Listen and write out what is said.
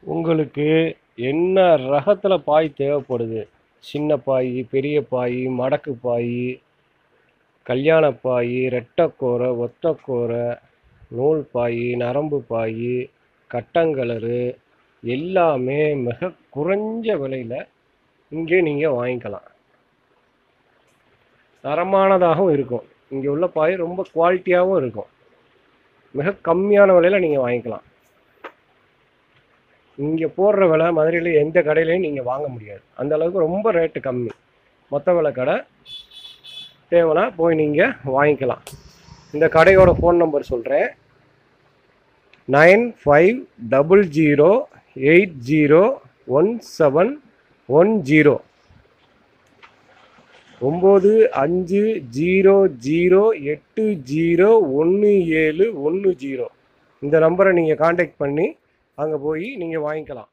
உங்களுக்கு என்ன ரகத்தில் பாய் தேவைப்படுது சின்ன பாய் பெரிய பாய் மடக்கு பாய் கல்யாண பாய் ரெட்டைக்கோரை ஒத்தக்கோரை நூல் பாய் நரம்பு பாய் கட்டங்கலரு எல்லாமே மிக குறைஞ்ச விலையில் இங்கே நீங்கள் வாங்கிக்கலாம் தரமானதாகவும் இருக்கும் இங்கே உள்ள பாய் ரொம்ப குவாலிட்டியாகவும் இருக்கும் மிக கம்மியான விலையில் நீங்கள் வாங்கிக்கலாம் இங்கே போடுற விலை மதுரையில் எந்த கடையிலையும் நீங்கள் வாங்க முடியாது அந்த அளவுக்கு ரொம்ப ரேட்டு கம்மி மொத்த விலை கடை தேவைன்னா போய் நீங்கள் வாங்கிக்கலாம் இந்த கடையோட ஃபோன் நம்பர் சொல்கிறேன் nine five double zero eight zero one seven one zero ஒம்பது அஞ்சு ஜீரோ ஜீரோ எட்டு ஜீரோ ஒன்று ஏழு ஒன்று ஜீரோ இந்த நம்பரை நீங்கள் காண்டாக்ட் பண்ணி அங்கே போய் நீங்கள் வாங்கிக்கலாம்